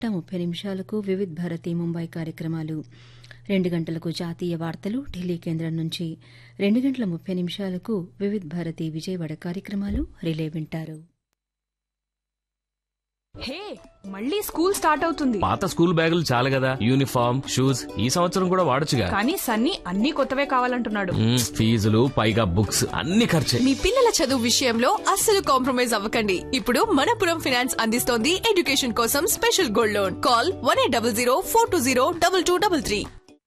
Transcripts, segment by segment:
ముప్పై నిమిషాలకు వివిధ్ భారతి ముంబై కార్యక్రమాలు రెండు గంటలకు జాతీయ వార్తలు ఢిల్లీ కేంద్రం నుంచి రెండు గంటల ముప్పై నిమిషాలకు వివిధ్ భారతి విజయవాడ కార్యక్రమాలు రిలే వింటారు హే మళ్ళీ స్కూల్ స్టార్ట్ అవుతుంది పాత స్కూల్ బ్యాగులు చాలు కదా యూనిఫామ్ షూస్ ఈ సంవత్సరం కూడా వాడొచ్చుగా కానీ సన్నీ అన్ని కొత్తవే కావాలంటున్నాడు మ్మ్, ఫీజులు పైగా బుక్స్ అన్ని ఖర్చే మీ పిల్లల చదువు విషయంలో అస్సలు కాంప్రమైజ్ అవ్వకండి ఇప్పుడు మనపురం ఫైనాన్స్ అందిస్తోంది ఎడ్యుకేషన్ కోసం special gold loan call one eight double zero four two zero double two double three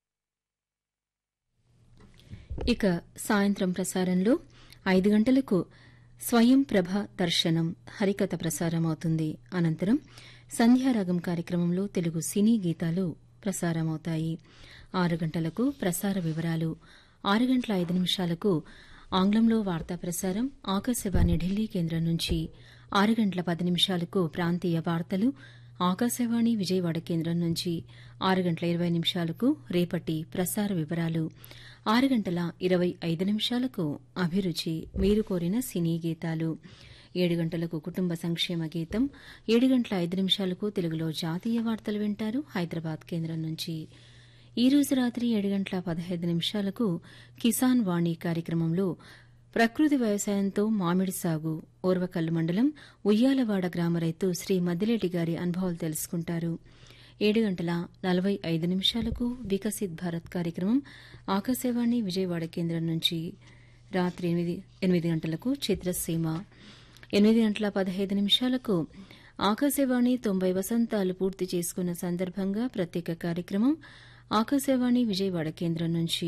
ఇక సాయంత్రం ప్రసారంలో ఐదు గంటలకు స్వయం ప్రభ దర్శనం హరికథ ప్రసారమవుతుంది అనంతరం సంధ్యారాగం కార్యక్రమంలో తెలుగు సినీ గీతాలు ప్రసారమవుతాయి ఆరు గంటలకు ప్రసార వివరాలు ఆరు గంటల ఐదు నిమిషాలకు ఆంగ్లంలో వార్తా ప్రసారం ఆకాశవాణి ఢిల్లీ కేంద్రం నుంచి ఆరు గంటల పది నిమిషాలకు ప్రాంతీయ వార్తలు ఆకాశవాణి విజయవాడ కేంద్రం నుంచి ఆరు గంటల ఇరవై నిమిషాలకు రేపటి ప్రసార వివరాలు ఆరు గంటల ఇరవై ఐదు నిమిషాలకు అభిరుచి మీరు కోరిన సినీ గీతాలు ఏడు గంటలకు కుటుంబ సంక్షేమ గీతం ఏడు గంటల ఐదు నిమిషాలకు తెలుగులో జాతీయ వార్తలు వింటారు హైదరాబాద్ కేంద్రం నుంచి ఈ రోజు రాత్రి ఏడు గంటల పదహైదు నిమిషాలకు కిసాన్ వాణి కార్యక్రమంలో ప్రకృతి వ్యవసాయంతో మామిడి సాగు ఓర్వకల్లు మండలం ఉయ్యాలవాడ గ్రామ రైతు శ్రీ మద్దిలేటి గారి అనుభవాలు తెలుసుకుంటారు ఏడు గంటల నలభై ఐదు నిమిషాలకు వికసిత్ భారత్ కార్యక్రమం ఆకాశవాణి విజయవాడ కేంద్రం నుంచి రాత్రి ఎనిమిది ఎనిమిది గంటలకు చిత్రసీమ ఎనిమిది గంటల పదహైదు నిమిషాలకు ఆకాశవాణి తొంభై వసంతాలు పూర్తి చేసుకున్న సందర్భంగా ప్రత్యేక కార్యక్రమం ఆకాశవాణి విజయవాడ కేంద్రం నుంచి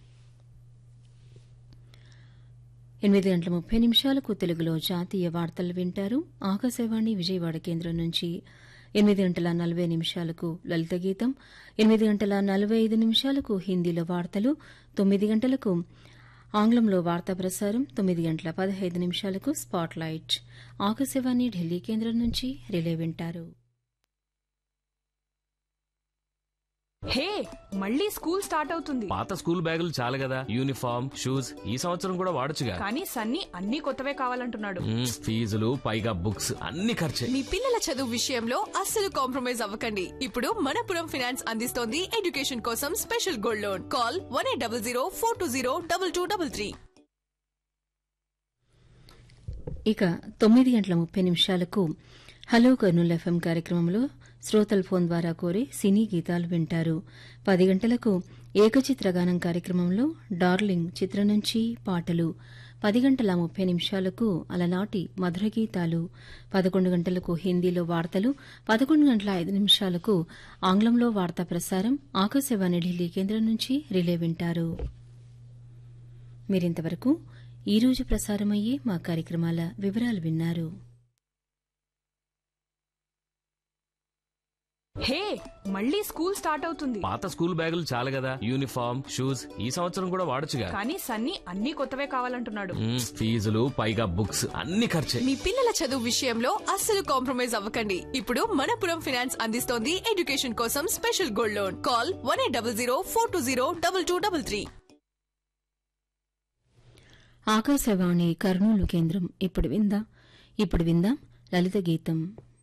ఎనిమిది గంటల ముప్పై నిమిషాలకు తెలుగులో జాతీయ వార్తలు వింటారు ఆకాశవాణి విజయవాడ కేంద్రం నుంచి ఎనిమిది గంటల నలభై నిమిషాలకు లలిత గీతం ఎనిమిది గంటల నలభై ఐదు నిమిషాలకు హిందీలో వార్తలు తొమ్మిది గంటలకు ఆంగ్లంలో వార్తా ప్రసారం తొమ్మిది గంటల పదహైదు నిమిషాలకు స్పాట్ లైట్ ఆకాశవాణి ఢిల్లీ కేంద్రం నుంచి రిలే వింటారు హే మళ్ళీ స్కూల్ స్టార్ట్ అవుతుంది పాత స్కూల్ బ్యాగులు చాలు కదా యూనిఫామ్ షూస్ ఈ సంవత్సరం కూడా వాడొచ్చుగా కానీ సన్నీ అన్ని కొత్తవే కావాలంటున్నాడు మ్మ్, ఫీజులు పైగా బుక్స్ అన్ని ఖర్చే మీ పిల్లల చదువు విషయంలో అస్సలు కాంప్రమైజ్ అవ్వకండి ఇప్పుడు మనపురం ఫైనాన్స్ అందిస్తోంది ఎడ్యుకేషన్ కోసం special gold loan call one eight double zero four two zero double two double three ఇక తొమ్మిది గంటల ముప్పై నిమిషాలకు హలో కర్నూలు ఎఫ్ఎం కార్యక్రమంలో శ్రోతల ఫోన్ ద్వారా కోరే సినీ గీతాలు వింటారు పది గంటలకు ఏకచిత్రగానం కార్యక్రమంలో డార్లింగ్ చిత్రం నుంచి పాటలు పది గంటల ముప్పై నిమిషాలకు అలనాటి మధుర గీతాలు పదకొండు గంటలకు హిందీలో వార్తలు పదకొండు గంటల ఐదు నిమిషాలకు ఆంగ్లంలో వార్తా ప్రసారం ఆకాశవాణి ఢిల్లీ కేంద్రం నుంచి రిలే వింటారు మీరింతవరకు ఈ రోజు ప్రసారమయ్యే మా కార్యక్రమాల వివరాలు విన్నారు హే మళ్ళీ స్కూల్ స్టార్ట్ అవుతుంది పాత స్కూల్ బ్యాగులు చాలు కదా యూనిఫామ్ షూస్ ఈ సంవత్సరం కూడా వాడొచ్చుగా కానీ సన్నీ అన్ని కొత్తవే కావాలంటున్నాడు మ్మ్, ఫీజులు పైగా బుక్స్ అన్ని ఖర్చే మీ పిల్లల చదువు విషయంలో అస్సలు కాంప్రమైజ్ అవ్వకండి ఇప్పుడు మనపురం ఫైనాన్స్ అందిస్తోంది ఎడ్యుకేషన్ కోసం special gold loan call one eight double zero four two zero double two double three Akashvani Kurnool కేంద్రం ఇప్పుడు విందాం ఇప్పుడు విందాం లలిత గీతం